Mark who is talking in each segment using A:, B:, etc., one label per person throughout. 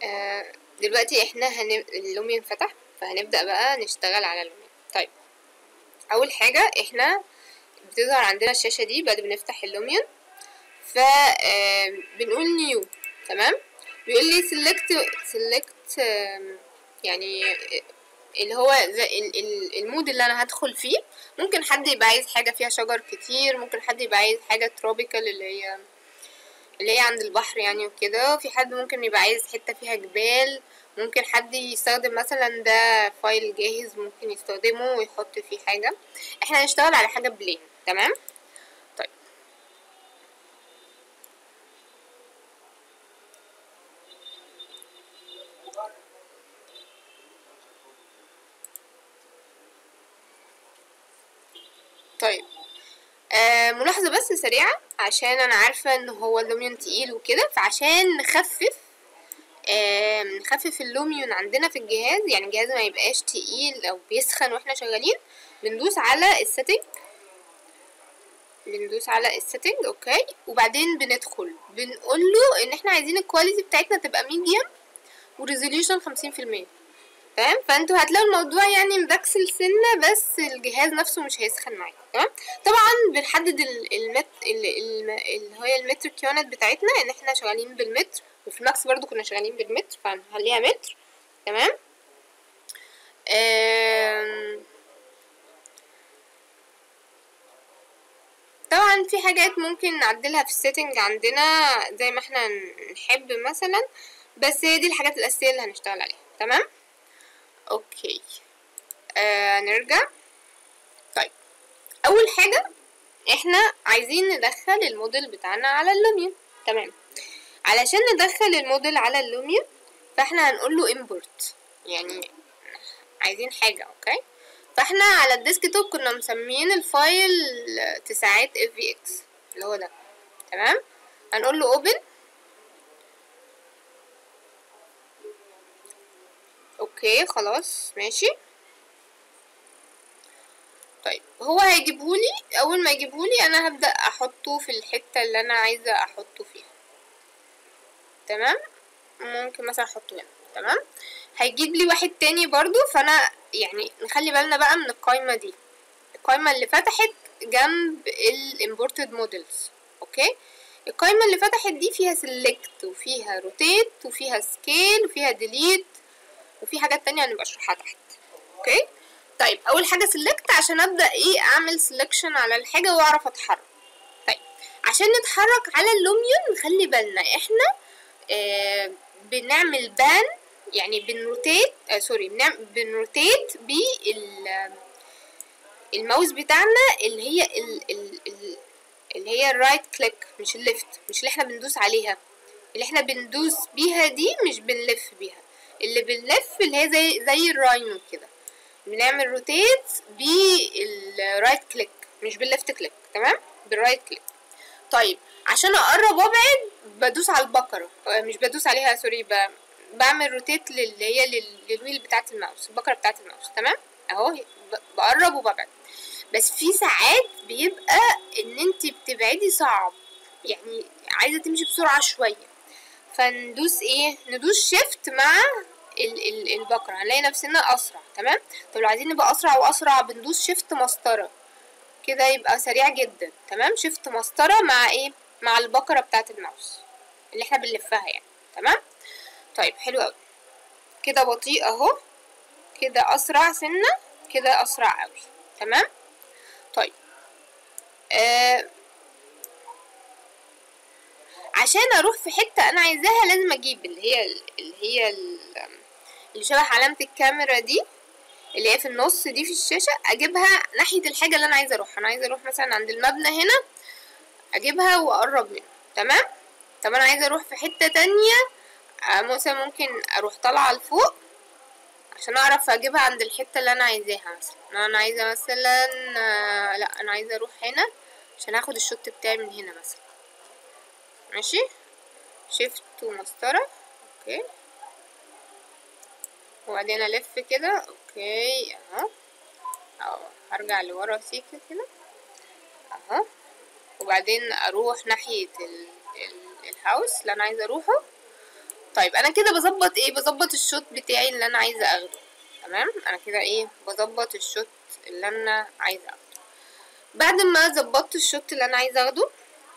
A: آه دلوقتي احنا هن... اللوميون فتح فهنبدأ بقى نشتغل على اللوميون طيب اول حاجة احنا بتظهر عندنا الشاشة دي بعد ما نفتح اللوميون ف آه، بنقول نيو تمام بيقول لي select select آم، يعني اللي هو زي ال- ال- المود اللي انا هدخل فيه ممكن حد يبقى عايز حاجة فيها شجر كتير ممكن حد يبقى عايز حاجة تروبيكال اللي هي اللي هي عند البحر يعني وكده في حد ممكن يبقى عايز حتة فيها جبال ممكن حد يستخدم مثلا ده فايل جاهز ممكن يستخدمه ويحط فيه حاجة احنا هنشتغل على حاجة بلين تمام طيب طيب آه ملاحظة بس سريعة عشان أنا عارفة إن هو اللوميون تقيل وكده فعشان نخفف آه نخفف اللوميون عندنا في الجهاز يعني الجهاز ما يبقاش تقيل أو بيسخن واحنا شغالين بندوس على السيتنج بندوس على السيتنج اوكي وبعدين بندخل بنقول له ان احنا عايزين الكواليتي بتاعتنا تبقى ميديوم وريزوليوشن خمسين في المية تمام فانتوا هتلاقوا الموضوع يعني مدكسل سنة بس الجهاز نفسه مش هيسخن معاكم تمام طبعا بنحدد ال- المت ال- الم- اللي هي المتر كيونت بتاعتنا ان احنا شغالين بالمتر وفي الماكس برضو كنا شغالين بالمتر فهنخليها متر تمام آم، طبعا في حاجات ممكن نعدلها في السيتنج عندنا زي ما احنا نحب مثلا بس هي دي الحاجات الأساسية اللي هنشتغل عليها تمام اوكي آه نرجع طيب اول حاجة احنا عايزين ندخل الموديل بتاعنا على اللوميون تمام علشان ندخل الموديل على اللوميون فاحنا هنقول له import يعني عايزين حاجة اوكي فاحنا على الديسكتوب كنا مسميين الفايل تسعات fvx اللي هو ده تمام هنقول له open اوكي خلاص ماشي طيب هو هيجيبهولي اول ما يجيبهولي انا هبدأ احطه في الحتة اللي انا عايزة احطه فيها تمام ممكن مثلا احطه هنا تمام هيجيب لي واحد تاني برضو فانا يعني نخلي بالنا بقى من القايمة دي القايمة اللي فتحت جنب ال imported models اوكي القايمة اللي فتحت دي فيها select وفيها rotate وفيها scale وفيها delete وفي حاجات تانية هنبقى اشرحها تحت اوكي طيب اول حاجة select عشان ابدأ ايه اعمل selection على الحاجة واعرف اتحرك طيب عشان نتحرك على اللوميون نخلي بالنا احنا آه بنعمل بان يعني بنروتيت آه سوري بنعمل بنروتيت بال الماوس بتاعنا اللي هي ال ال ال اللي هي الرايت كليك مش الليفت مش اللي احنا بندوس عليها اللي احنا بندوس بيها دي مش بنلف بيها اللي بنلف اللي هي زي زي الراينو كده بنعمل روتيت بالرايت كليك مش بالليفت كليك تمام بالرايت كليك طيب عشان اقرب وابعد بدوس على البقرة آه، مش بدوس عليها سوري ب... بعمل روتيت للي هي لل... للويل بتاعة الماوس البقرة بتاعة الماوس تمام اهو ب... بقرب وببعد بس في ساعات بيبقى ان انت بتبعدي صعب يعني عايزة تمشي بسرعة شوية فندوس ايه ندوس شيفت مع ال ال البقرة هنلاقي نفسنا اسرع تمام طب لو عايزين نبقى اسرع واسرع بندوس شيفت مسطرة كده يبقى سريع جدا تمام شيفت مسطرة مع ايه مع البقرة بتاعة الماوس اللي احنا بنلفها يعني تمام طيب حلو قوي كده بطيء اهو كده اسرع سنة كده اسرع قوي تمام طيب آه عشان اروح في حتة انا عايزاها لازم اجيب اللي هي اللي هي ال- اللي شبه علامة الكاميرا دي اللي هي في النص دي في الشاشة اجيبها ناحية الحاجة اللي انا عايزة اروحها انا عايزة اروح مثلا عند المبنى هنا اجيبها واقرب منه تمام طب انا عايزة اروح في حتة تانية آه، مثلا ممكن اروح طالعة لفوق عشان اعرف اجيبها عند الحتة اللي انا عايزاها مثلا انا عايزة مثلا آه، لا انا عايزة اروح هنا عشان اخد الشوت بتاعي من هنا مثلا ماشي شيفت ومسطرة اوكي وبعدين الف كده اوكي اهو اهو هرجع لورا سيكة كده اهو وبعدين اروح ناحية ال... ال... الهاوس اللي انا عايزة اروحه طيب انا كده بظبط ايه بظبط الشوت بتاعي اللي انا عايزه اخده تمام انا كده ايه بظبط الشوت اللي انا عايزه اخده بعد ما ظبطت الشوت اللي انا عايزه اخده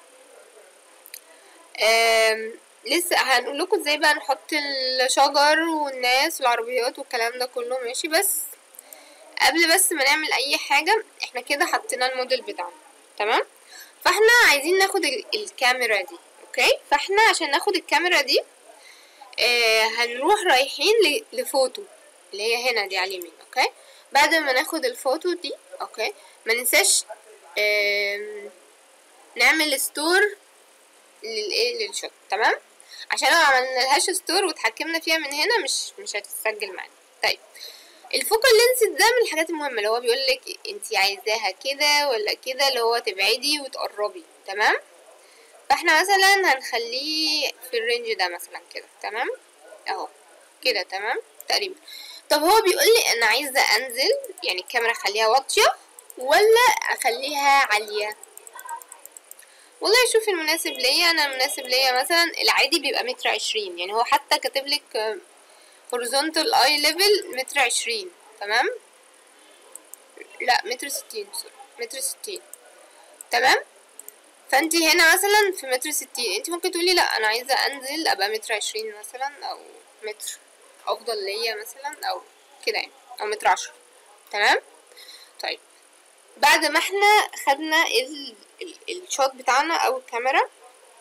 A: آم، لسه هنقول لكم ازاي بقى نحط الشجر والناس والعربيات والكلام ده كله ماشي بس قبل بس ما نعمل اي حاجه احنا كده حطينا الموديل بتاعنا تمام فاحنا عايزين ناخد ال- الكاميرا دي اوكي فاحنا عشان ناخد الكاميرا دي آه هنروح رايحين ل- لفوتو اللي هي هنا دي على اليمين اوكي بعد ما ناخد الفوتو دي اوكي ما ننساش آم، نعمل ستور للايه للشوت تمام عشان لو عملنا لهاش ستور واتحكمنا فيها من هنا مش مش هتتسجل معانا طيب الفوكال لينس ده من الحاجات المهمه اللي هو بيقول لك انت عايزاها كده ولا كده اللي هو تبعدي وتقربي تمام فاحنا مثلا هنخليه في الرينج ده مثلا كده تمام اهو كده تمام تقريبا طب هو بيقول لي انا عايزه انزل يعني الكاميرا اخليها واطيه ولا اخليها عاليه والله شوف المناسب ليا انا المناسب ليا مثلا العادي بيبقى متر عشرين يعني هو حتى كاتبلك horizontal eye level متر عشرين تمام لا متر ستين سوري متر ستين تمام فانتي هنا مثلا في متر ستين انتي ممكن تقولي لا انا عايزة انزل ابقى متر عشرين مثلا او متر افضل ليا مثلا او كده يعني او متر عشرة تمام طيب بعد ما احنا خدنا ال ال الشوت بتاعنا او الكاميرا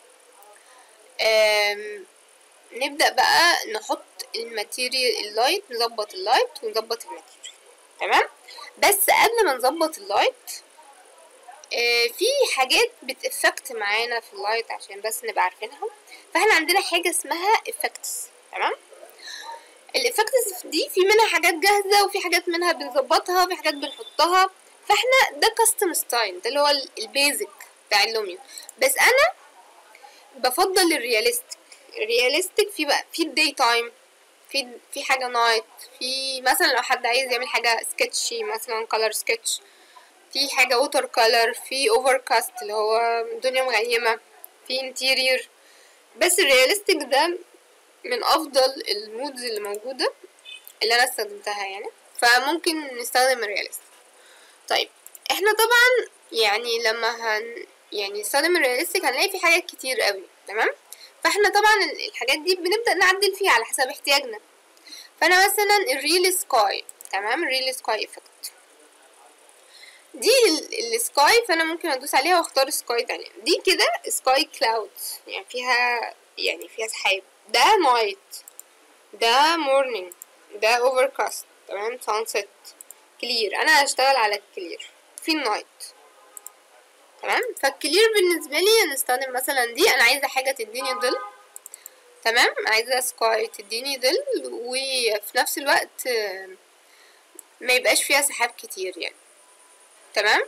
A: آم، نبدأ بقى نحط الماتيريال اللايت نظبط اللايت ونظبط الماتيريال تمام بس قبل ما نظبط اللايت آه، في حاجات بتأفكت معانا في اللايت عشان بس نبقى عارفينها فاحنا عندنا حاجة اسمها effects تمام الافكتس دي في منها حاجات جاهزة وفي حاجات منها بنظبطها وفي حاجات بنحطها فاحنا ده كاستم ستايل ده اللي هو البيزك بتاع اللوميو بس انا بفضل الرياليستيك الرياليستيك في بقى في الداي تايم في في حاجة نايت في مثلا لو حد عايز يعمل حاجة سكتشي مثلا كولر سكتش في حاجة ووتر كولر في اوفر كاست اللي هو دنيا مغيمة في انتيرير بس الرياليستيك ده من افضل المودز اللي موجودة اللي انا استخدمتها يعني فممكن نستخدم الرياليستيك طيب احنا طبعا يعني لما هن يعني نستخدم الرياليستيك هنلاقي في حاجات كتير قوي تمام فاحنا طبعا ال- الحاجات دي بنبدأ نعدل فيها على حسب احتياجنا فانا مثلا الريل سكاي تمام الريل سكاي افكت دي ال- السكاي فانا ممكن ادوس عليها واختار سكاي تانية دي كده سكاي كلاود يعني فيها يعني فيها سحاب ده نايت ده مورنينج ده اوفركاست تمام سانسيت كلير انا هشتغل على الكلير في النايت تمام فالكلير بالنسبه لي هنستخدم مثلا دي انا عايزه حاجه تديني ظل تمام عايزه سكاي تديني ظل وفي نفس الوقت آه، ما يبقاش فيها سحاب كتير يعني تمام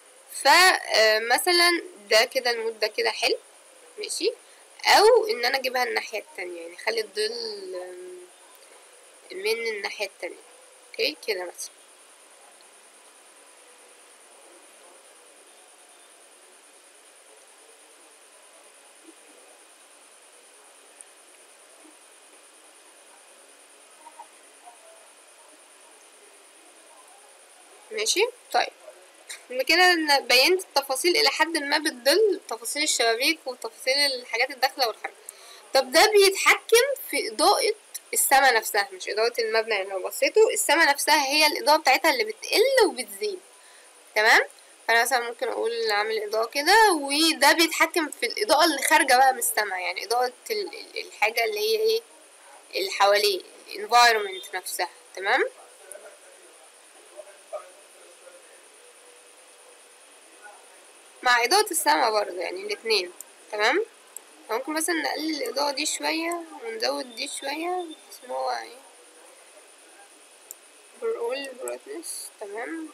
A: فمثلا ده كده المود ده كده حلو ماشي او ان انا اجيبها الناحيه التانية يعني اخلي الظل آم، من الناحيه التانية اوكي كده مثلا ماشي طيب يبقى كده أنا بينت التفاصيل الى حد ما بتدل تفاصيل الشبابيك وتفاصيل الحاجات الداخله والخارجه طب ده بيتحكم في اضاءه السما نفسها مش اضاءه المبنى يعني لو بصيتوا السما نفسها هي الاضاءه بتاعتها اللي بتقل وبتزيد تمام فانا مثلا ممكن اقول اعمل اضاءه كده وده بيتحكم في الاضاءه اللي خارجه بقى من السما يعني اضاءه ال- ال- الحاجه اللي هي ايه اللي حواليه الانفايرمنت نفسها تمام مع إضاءة السما برضه يعني الاتنين تمام ممكن مثلا نقلل الإضاءة دي شوية ونزود دي شوية بحيث إن هو ايه بنقول برايتنس تمام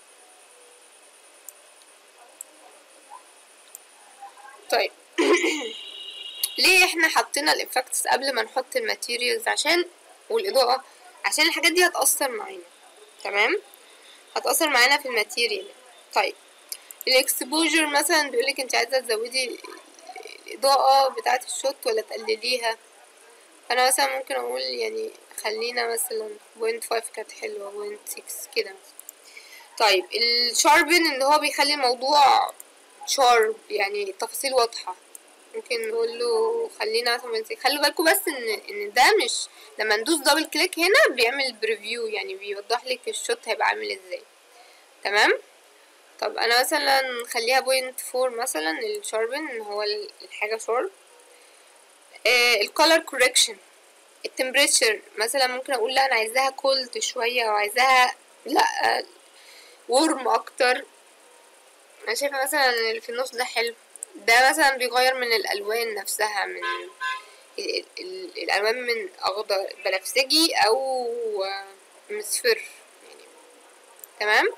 A: طيب ليه احنا حطينا الإفكتس قبل ما نحط الماتيريالز عشان والإضاءة عشان الحاجات دي هتأثر معانا تمام هتأثر معانا في الماتيريال طيب الاكسبوجر مثلا بيقولك انت عايزة تزودي الإضاءة بتاعة الشوت ولا تقلليها فانا مثلا ممكن اقول يعني خلينا مثلا بوينت فايف كانت حلوة بوينت سكس كده مثلا طيب الشاربن اللي هو بيخلي الموضوع شارب يعني تفاصيل واضحة ممكن نقول له خلينا مثلا بوينت سكس خلوا بالكم بس ان ان ده مش لما ندوس دبل كليك هنا بيعمل بريفيو يعني بيوضح لك الشوت هيبقى عامل ازاي تمام طب انا مثلا نخليها بوينت فور مثلا الشاربن ان هو الحاجة شارب آه الكولر كوريكشن التمبريتشر مثلا ممكن اقول لا انا عايزاها كولد شوية او عايزاها لا ورم اكتر انا شايفة مثلا اللي في النص ده حلو ده مثلا بيغير من الالوان نفسها من ال ال الالوان من اخضر بنفسجي او مصفر يعني تمام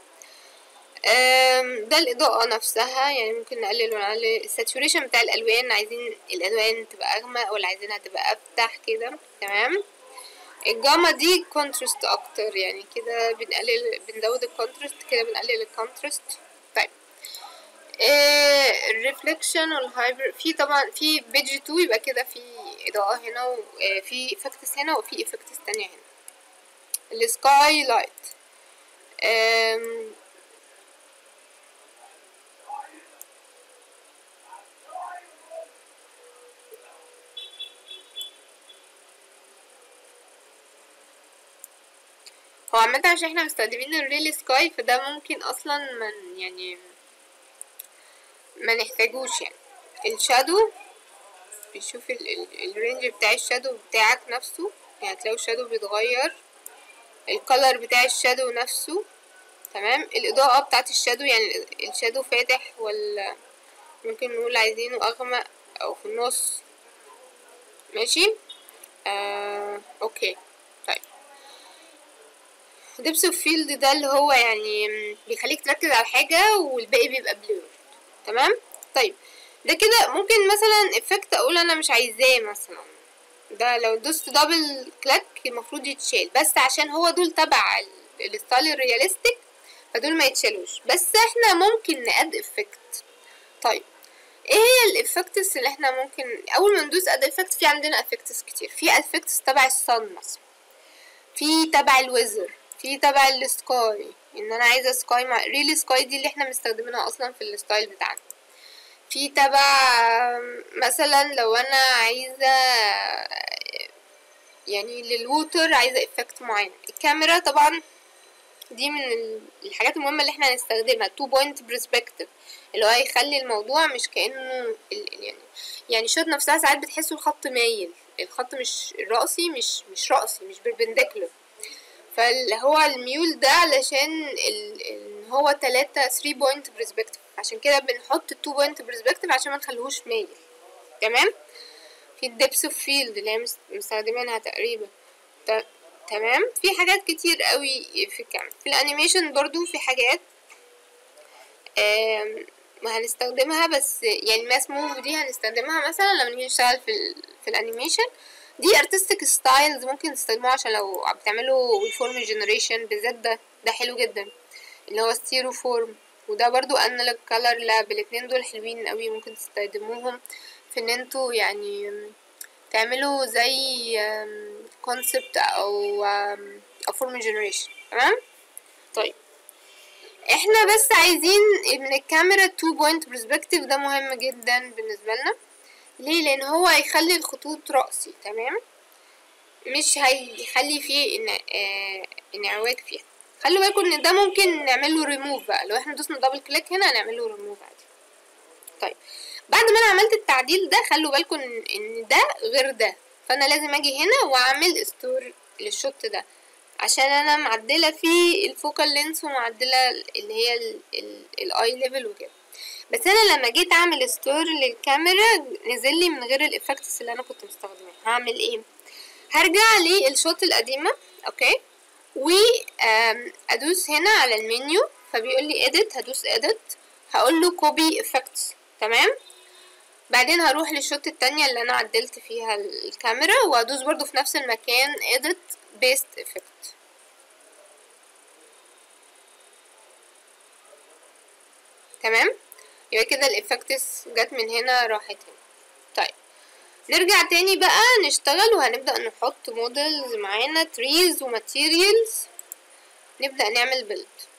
A: ده الإضاءة نفسها يعني ممكن نقلل ونقلل الساتوريشن بتاع الألوان عايزين الألوان تبقى أغمق ولا عايزينها تبقى أفتح كده تمام الجاما دي كونترست أكتر يعني كده بنقلل بنزود الكونترست كده بنقلل الكونترست طيب الريفليكشن والهايبر في طبعا في بيج 2 يبقى كده في إضاءة هنا وفي افكتس هنا وفي افكتس تانية هنا السكاي لايت هو عامة عشان احنا مستخدمين الريل سكاي فده ممكن اصلا من يعني ما نحتاجوش يعني الشادو بيشوف الرينج بتاع الشادو بتاعك نفسه يعني هتلاقوا الشادو بيتغير الكولر بتاع الشادو نفسه تمام الإضاءة بتاعت الشادو يعني الشادو فاتح ولا ممكن نقول عايزينه أغمق أو في النص ماشي آه، أوكي طيب ديبس اوف فيلد ده اللي هو يعني بيخليك تركز على حاجة والباقي بيبقى بلور تمام طيب ده كده ممكن مثلا افكت اقول انا مش عايزاه مثلا ده لو دوست دبل كليك المفروض يتشال بس عشان هو دول تبع الستايل الرياليستيك فدول ما يتشالوش بس احنا ممكن ناد افكت طيب ايه هي الافكتس اللي احنا ممكن اول ما ندوس اد افكت في عندنا افكتس كتير في افكتس تبع الصن مثلا في تبع الويزر في تبع السكاي ان انا عايزه سكاي مع ريلي سكاي دي اللي احنا مستخدمينها اصلا في الستايل بتاعنا في تبع مثلا لو انا عايزه يعني للووتر عايزه افكت معين الكاميرا طبعا دي من الحاجات المهمه اللي احنا هنستخدمها تو بوينت برسبكتيف اللي هو هيخلي الموضوع مش كانه يعني يعني الشوت نفسها ساعات بتحسوا الخط مايل الخط مش راسي مش مش راسي مش بربنديكولر فاللي هو الميول ده علشان ال... ال... هو تلاتة 3 بوينت برسبكتيف عشان كده بنحط 2 بوينت برسبكتيف عشان ما نخليهوش مايل تمام في الدبس اوف فيلد اللي هي مستخدمينها تقريبا ت... تمام في حاجات كتير قوي في الكاميرا في الانيميشن برضو في حاجات ما هنستخدمها بس يعني ماس موف دي هنستخدمها مثلا لما نيجي نشتغل في ال... في الانيميشن دي ارتستيك ستايلز ممكن تستخدموها عشان لو بتعملوا الفورم جنريشن بالذات ده ده حلو جدا اللي هو ستيرو فورم وده برضو انالوج كلر لاب الاتنين دول حلوين قوي ممكن تستخدموهم في ان انتوا يعني تعملوا زي كونسبت او او فورم جنريشن تمام طيب احنا بس عايزين من الكاميرا 2 بوينت برسبكتيف ده مهم جدا بالنسبه لنا ليه لان هو هيخلي الخطوط رأسي تمام مش هيخلي فيه إن... آه... انعواج فيها خلوا بالكم ان ده ممكن نعمل له ريموف بقى لو احنا دوسنا دبل كليك هنا هنعمل له ريموف عادي طيب بعد ما انا عملت التعديل ده خلوا بالكم ان, إن ده غير ده فانا لازم اجي هنا واعمل ستور للشوت ده عشان انا معدله فيه الفوكال لينس ومعدله اللي هي الاي ليفل وكده بس انا لما جيت اعمل ستور للكاميرا نزل لي من غير الافكتس اللي انا كنت مستخدمها هعمل ايه هرجع للشوت القديمه اوكي وادوس هنا على المنيو فبيقول لي edit هدوس edit هقول له copy effects تمام بعدين هروح للشوت التانية اللي انا عدلت فيها الكاميرا وادوس برضو في نفس المكان edit paste effect تمام يبقى كده الافكتس جت من هنا راحت هنا طيب نرجع تاني بقى نشتغل وهنبدأ نحط موديلز معانا تريز وماتيريالز نبدأ نعمل بيلد